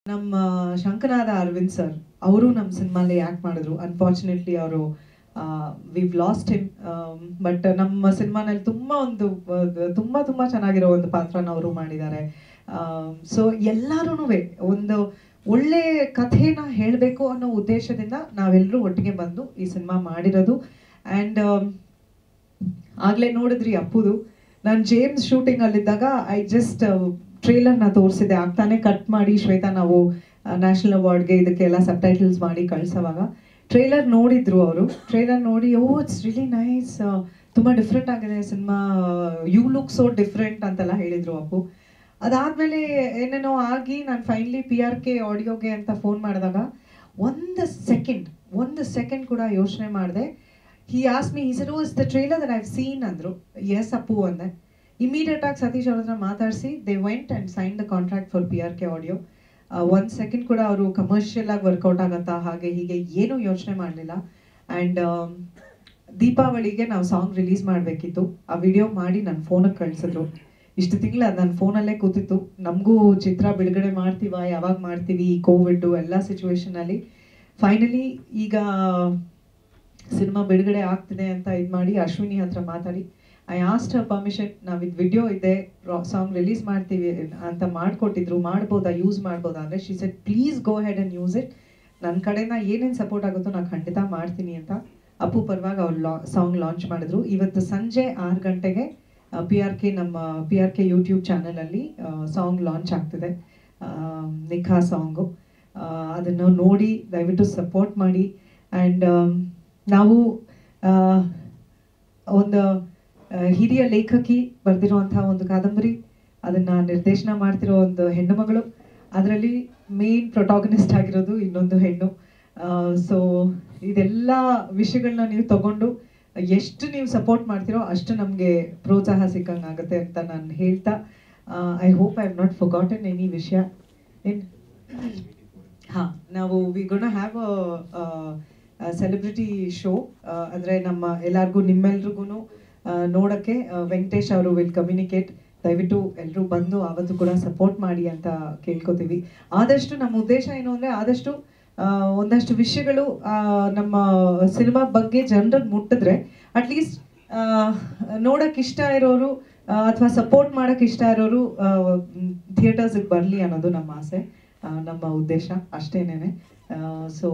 ನಮ್ಮ ಶಂಕನಾದ ಅರವಿಂದ್ ಸರ್ ಅವರು ನಮ್ಮ ಸಿನಿಮಾಲಿ ಆ್ಯಕ್ಟ್ ಮಾಡಿದ್ರು ಅನ್ಫಾರ್ಚುನೇಟ್ಲಿ ಅವರು ವಿವ್ ಲಾಸ್ಟ್ ಹಿಮ್ ಬಟ್ ನಮ್ಮ ಸಿನಿಮಾನಲ್ಲಿ ತುಂಬ ಒಂದು ಆ, ತುಂಬ ತುಂಬ ಚೆನ್ನಾಗಿರೋ ಒಂದು ಪಾತ್ರನ ಅವರು ಮಾಡಿದ್ದಾರೆ ಸೊ ಎಲ್ಲರೂ ಒಂದು ಒಳ್ಳೆ ಕಥೆನ ಹೇಳಬೇಕು ಅನ್ನೋ ಉದ್ದೇಶದಿಂದ ನಾವೆಲ್ಲರೂ ಒಟ್ಟಿಗೆ ಬಂದು ಈ ಸಿನಿಮಾ ಮಾಡಿರೋದು ಆ್ಯಂಡ್ ಆಗ್ಲೇ ನೋಡಿದ್ರಿ ಅಪ್ಪುದು ನಾನು ಜೇಮ್ಸ್ ಶೂಟಿಂಗ್ ಅಲ್ಲಿದ್ದಾಗ ಐ ಜಸ್ಟ್ ಟ್ರೇಲರ್ನ ತೋರಿಸಿದೆ ಆಗ್ತಾನೆ ಕಟ್ ಮಾಡಿ ಶ್ವೇತಾ ನಾವು ನ್ಯಾಷನಲ್ ಅವಾರ್ಡ್ಗೆ ಇದಕ್ಕೆಲ್ಲ ಸಬ್ ಟೈಟಲ್ಸ್ ಮಾಡಿ ಕಳ್ಸೋವಾಗ ಟ್ರೇಲರ್ ನೋಡಿದ್ರು ಅವರು ಟ್ರೇಲರ್ ನೋಡಿ ಓ ಇಟ್ಸ್ ರಿಲಿ ನೈಸ್ ತುಂಬ ಡಿಫ್ರೆಂಟ್ ಆಗಿದೆ cinema you look so different ಅಂತೆಲ್ಲ ಹೇಳಿದ್ರು ಅಪ್ಪು ಅದಾದ್ಮೇಲೆ ಏನೇನೋ ಆಗಿ ನಾನು ಫೈನಲಿ ಪಿ ಆರ್ ಕೆ ಆಡಿಯೋಗೆ ಅಂತ ಫೋನ್ ಮಾಡಿದಾಗ ಒಂದು ಸೆಕೆಂಡ್ ಒಂದು ಸೆಕೆಂಡ್ ಕೂಡ ಯೋಚನೆ ಮಾಡಿದೆ ಹಿ ಆಸ್ me sir is the trailer that I've seen ಅಂದರು ಎಸ್ ಅಪ್ಪು ಅಂದೆ ಇಮಿಡಿಯೇಟ್ ಆಗಿ ಸತೀಶ್ ಅವ್ರ ಹತ್ರ ಮಾತಾಡಿಸಿ they went and sign the contract for P R K audio ಒಂದು ಸೆಕೆಂಡ್ ಕೂಡ ಅವರು ಕಮರ್ಷಿಯಲ್ ಆಗಿ ವರ್ಕೌಟ್ ಆಗತ್ತಾ ಹಾಗೆ ಹೀಗೆ ಏನೂ ಯೋಚನೆ ಮಾಡಲಿಲ್ಲ ಆ್ಯಂಡ್ ದೀಪಾವಳಿಗೆ ನಾವು ಸಾಂಗ್ ರಿಲೀಸ್ ಮಾಡಬೇಕಿತ್ತು ಆ ವಿಡಿಯೋ ಮಾಡಿ ನನ್ನ ಫೋನಿಗೆ ಕಳಿಸಿದ್ರು ಇಷ್ಟು ತಿಂಗಳು ಅದು ನನ್ನ ಫೋನಲ್ಲೇ ಕೂತಿತ್ತು ನಮಗೂ ಚಿತ್ರ ಬಿಡುಗಡೆ ಮಾಡ್ತೀವ ಯಾವಾಗ ಮಾಡ್ತೀವಿ ಈ ಕೋವಿಡ್ಡು ಎಲ್ಲ ಸಿಚುವೇಶನಲ್ಲಿ ಫೈನಲಿ ಈಗ ಸಿನಿಮಾ ಬಿಡುಗಡೆ ಆಗ್ತಿದೆ ಅಂತ ಇದು ಮಾಡಿ ಅಶ್ವಿನಿ ಹತ್ರ ಮಾತಾಡಿ ಐ ಆಸ್ಟ್ ಪರ್ಮಿಷನ್ ನಾವು ಇದು ವಿಡಿಯೋ ಇದೆ ಸಾಂಗ್ ರಿಲೀಸ್ ಮಾಡ್ತೀವಿ ಅಂತ ಮಾಡಿಕೊಟ್ಟಿದ್ರು ಮಾಡ್ಬೋದಾ ಯೂಸ್ ಮಾಡ್ಬೋದಾ ಅಂದರೆ she said please go head and use it ನನ್ನ ಕಡೆಯಿಂದ ಏನೇನು ಸಪೋರ್ಟ್ ಆಗುತ್ತೋ ನಾನು ಖಂಡಿತ ಮಾಡ್ತೀನಿ ಅಂತ ಅಪ್ಪು ಪರವಾಗಿ ಅವ್ರು ಲಾ ಸಾಂಗ್ ಲಾಂಚ್ ಮಾಡಿದ್ರು ಇವತ್ತು ಸಂಜೆ ಆರು ಗಂಟೆಗೆ ಪಿ ಆರ್ ಕೆ ನಮ್ಮ ಪಿ ಆರ್ ಕೆ ಯೂಟ್ಯೂಬ್ ಚಾನಲಲ್ಲಿ ಸಾಂಗ್ ಲಾಂಚ್ ಆಗ್ತಿದೆ ಆ, ನಿಖಾ ಸಾಂಗು ಅದನ್ನು ನೋಡಿ ದಯವಿಟ್ಟು ಸಪೋರ್ಟ್ ಮಾಡಿ ಆ್ಯಂಡ್ ನಾವು ಆ, ಒಂದು ಆ, ಹಿರಿಯ ಲೇಖಕಿ ಬರೆದಿರುವಂತಹ ಒಂದು ಕಾದಂಬರಿ ಅದನ್ನ ನಿರ್ದೇಶನ ಮಾಡ್ತಿರೋ ಒಂದು ಹೆಣ್ಣು ಮಗಳು ಅದರಲ್ಲಿ ಮೇನ್ ಪ್ರೊಟಾಗನಿಸ್ಟ್ ಆಗಿರೋದು ಇನ್ನೊಂದು ಹೆಣ್ಣು ಸೊ ಇದೆಲ್ಲ ವಿಷಯಗಳನ್ನ ನೀವು ತಗೊಂಡು ಎಷ್ಟು ನೀವು ಸಪೋರ್ಟ್ ಮಾಡ್ತೀರೋ ಅಷ್ಟು ನಮಗೆ ಪ್ರೋತ್ಸಾಹ ಸಿಕ್ಕಂಗಾಗುತ್ತೆ ಅಂತ ನಾನು ಹೇಳ್ತಾ I hope I have not forgotten any ವಿಷಯ ಏನ್ ಹಾ ನಾವು we gonna have celebrity show ಅಂದರೆ ನಮ್ಮ ಎಲ್ಲರಿಗೂ ನಿಮ್ಮೆಲ್ರಿಗೂ ನೋಡೋಕ್ಕೆ ವೆಂಕಟೇಶ್ ಅವರು ವಿಲ್ ಕಮ್ಯುನಿಕೇಟ್ ದಯವಿಟ್ಟು ಎಲ್ಲರೂ ಬಂದು ಆವತ್ತು ಕೂಡ ಸಪೋರ್ಟ್ ಮಾಡಿ ಅಂತ ಕೇಳ್ಕೊತೀವಿ ಆದಷ್ಟು ನಮ್ಮ ಉದ್ದೇಶ ಏನು ಅಂದರೆ ಆದಷ್ಟು ಆ, ಒಂದಷ್ಟು ವಿಷಯಗಳು ಆ, ನಮ್ಮ ಸಿನಿಮಾ ಬಗ್ಗೆ ಜನರಿಗೆ ಮುಟ್ಟಿದ್ರೆ ಅಟ್ಲೀಸ್ಟ್ ನೋಡಕ್ಕೆ ಇಷ್ಟ ಇರೋರು ಅಥವಾ ಸಪೋರ್ಟ್ ಮಾಡಕ್ಕೆ ಇಷ್ಟ ಇರೋರು ಥಿಯೇಟರ್ಸ್ಗೆ ಬರಲಿ ಅನ್ನೋದು ನಮ್ಮ ಆಸೆ ಆ, ನಮ್ಮ ಉದ್ದೇಶ ಅಷ್ಟೇನೇನೆ ಸೊ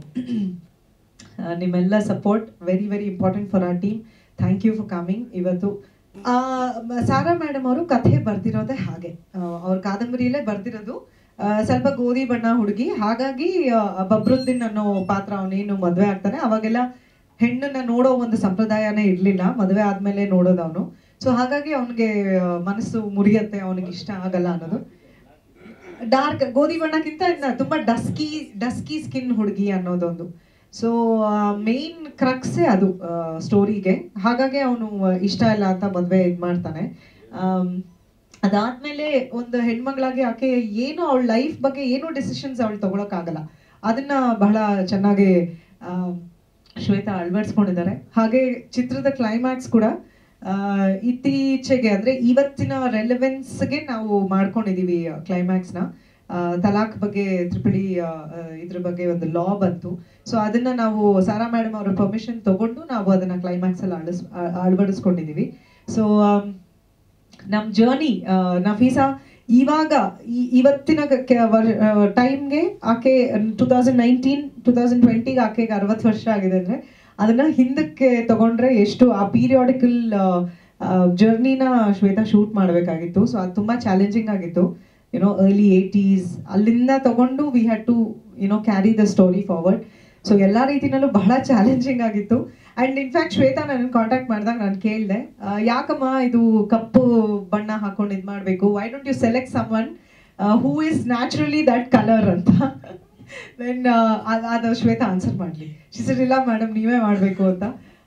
ನಿಮ್ಮೆಲ್ಲ support very very important for our team thank you for coming ಇವತ್ತು ಆ, ಮ- ಸಾರಾ ಮೇಡಮ್ ಅವರು ಕಥೆ ಬರ್ದಿರೋದೇ ಹಾಗೆ ಆ, ಅವ್ರ ಕಾದಂಬರಿಯಲ್ಲೇ ಬರ್ದಿರೋದು ಆ, ಸ್ವಲ್ಪ ಗೋಧಿ ಬಣ್ಣ ಹುಡುಗಿ ಹಾಗಾಗಿ ಆ, ಬಬ್ರುದ್ದೀನ್ ಅನ್ನೋ ಪಾತ್ರ ಅವನೇನು ಮದುವೆ ಆಗ್ತಾನೆ ಅವಾಗೆಲ್ಲ ಹೆಣ್ಣನ್ನ ನೋಡೋ ಒಂದು ಸಂಪ್ರದಾಯನೇ ಇರಲಿಲ್ಲ ಮದುವೆ ಆದ್ಮೇಲೆ ನೋಡೋದು ಅವನು ಸೊ ಹಾಗಾಗಿ ಅವನಿಗೆ ಮನಸ್ಸು ಮುರಿಯತ್ತೆ ಅವನಿಗೆ ಇಷ್ಟ ಆಗಲ್ಲ ಅನ್ನೋದು ಡಾರ್ಕ್ ಗೋಧಿ ಬಣ್ಣಕ್ಕಿಂತ ಇದ್ನ ತುಂಬಾ ಡಸ್ಕಿ ಡಸ್ಕಿ ಸ್ಕಿನ್ ಹುಡುಗಿ ಅನ್ನೋದೊಂದು ಸೊ ಮೇನ್ ಕ್ರಕ್ಸೇ ಅದು ಸ್ಟೋರಿಗೆ ಹಾಗಾಗಿ ಅವನು ಇಷ್ಟ ಇಲ್ಲ ಅಂತ ಮದುವೆ ಇದು ಮಾಡ್ತಾನೆ ಆಮ್, ಅದಾದ್ಮೇಲೆ ಒಂದು ಹೆಣ್ಮಗಳಾಗಿ ಆಕೆ ಏನು ಅವಳ ಲೈಫ್ ಬಗ್ಗೆ ಏನು ಡಿಸಿಷನ್ಸ್ ಅವಳು ತಗೊಳಕ್ಕಾಗಲ್ಲ ಅದನ್ನ ಬಹಳ ಚೆನ್ನಾಗಿ ಆಮ್, ಶ್ವೇತಾ ಅಳವಡಿಸ್ಕೊಂಡಿದ್ದಾರೆ ಹಾಗೆ ಚಿತ್ರದ ಕ್ಲೈಮ್ಯಾಕ್ಸ್ ಕೂಡ ಆ, ಇತ್ತೀಚೆಗೆ ಅಂದ್ರೆ ಇವತ್ತಿನ ರೆಲೆವೆನ್ಸ್ಗೆ ನಾವು ಮಾಡ್ಕೊಂಡಿದೀವಿ ಕ್ಲೈಮ್ಯಾಕ್ಸ್ನ ತಲಾಕ್ ಬಗ್ಗೆ ತ್ರಿಪಳಿ ಆ, ಆ, ಇದ್ರ ಬಗ್ಗೆ ಒಂದು ಲಾ ಬಂತು ಸೊ ಅದನ್ನ ನಾವು ಸಾರಾ ಮೇಡಮ್ ಅವರ ಪರ್ಮಿಷನ್ ತಗೊಂಡು ನಾವು ಅದನ್ನ ಕ್ಲೈಮ್ಯಾಕ್ಸ್ ಅಲ್ಲಿ ಅಳಿಸ್ ಆ- ಅಳವಡಿಸ್ಕೊಂಡಿದೀವಿ ಸೊ ನಮ್ಮ ಜರ್ನಿ ನಫೀಸಾ ಇವಾಗ ಈ- ಇವತ್ತಿನ ಟೈಮ್ಗೆ ಆಕೆ two thousand nineteen two thousand ಟ್ವೆಂಟಿಗೆ ಆಕೆಗೆ ಅರವತ್ತು ವರ್ಷ ಆಗಿದೆ ಅಂದ್ರೆ ಅದನ್ನ ಹಿಂದಕ್ಕೆ ತಗೊಂಡ್ರೆ ಎಷ್ಟು ಆ ಪೀರಿಯಾಡಿಕಲ್ ಜರ್ನಿನ ಶ್ವೇತಾ ಶೂಟ್ ಮಾಡಬೇಕಾಗಿತ್ತು ಸೊ ಅದು ತುಂಬಾ ಚಾಲೆಂಜಿಂಗ್ ಆಗಿತ್ತು ಯುನೋ ಅರ್ಲಿ ಏಯ್ಟೀಸ್ ಅಲ್ಲಿಂದ ತಗೊಂಡು we had to you know carry the story forward so ಎಲ್ಲ ರೀತಿನಲ್ಲೂ ಬಹಳ ಚಾಲೆಂಜಿಂಗ್ ಆಗಿತ್ತು ಅಂಡ್ ಇನ್ಫ್ಯಾಕ್ಟ್ ಶ್ವೇತಾ ನನ್ನ ಕಾಂಟ್ಯಾಕ್ಟ್ ಮಾಡಿದಾಗ ನಾನು ಕೇಳಿದೆ ಯಾಕಮ್ಮ ಇದು ಕಪ್ಪು ಬಣ್ಣ ಹಾಕೊಂಡು ಇದು ಮಾಡಬೇಕು why don't you select someone who is naturally that colour ಅಂತ ದೆನ್ ಅದು ಶ್ವೇತಾ ಆನ್ಸರ್ ಮಾಡಲಿ ಶಿಸರ್ ಇಲ್ಲ ಮೇಡಮ್ ನೀವೇ ಮಾಡಬೇಕು ಅಂತ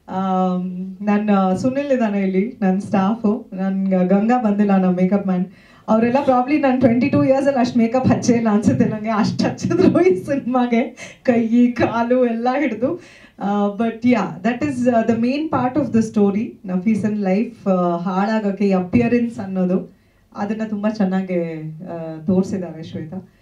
ನನ್ನ ಸುನಿಲ್ ಇದ್ದಾನೆ ಇಲ್ಲಿ ನನ್ನ ಸ್ಟಾಫು ನನ್ನ ಗಂಗಾ ಬಂದಿಲ್ಲ ನಮ್ಮ ಮೇಕಪ್ ಮ್ಯಾನ್ ಅವರೆಲ್ಲ ಪ್ರಾಬ್ಲಿ ನಾನು ಟ್ವೆಂಟಿ ಟೂ ಇಯರ್ಸ್ ಅಲ್ಲಿ ಅಷ್ಟು ಮೇಕಪ್ ಹಚ್ಚೇ ಇಲ್ಲ ಅನ್ಸುತ್ತೆ ನನಗೆ ಅಷ್ಟು ಹಚ್ಚಿದ್ರು ಈ ಸಿನಿಮಾಗೆ ಕೈ ಕಾಲು ಎಲ್ಲ ಹಿಡಿದು but ya that is the main part of the story ನಫೀಸನ್ ಲೈಫ್ ಹಾಳಾಗೋಕ್ಕೆ ಅಪಿಯರೆನ್ಸ್ ಅನ್ನೋದು ಅದನ್ನ ತುಂಬಾ ಚೆನ್ನಾಗಿ ತೋರಿಸಿದ್ದಾರೆ ಶ್ವೇತಾ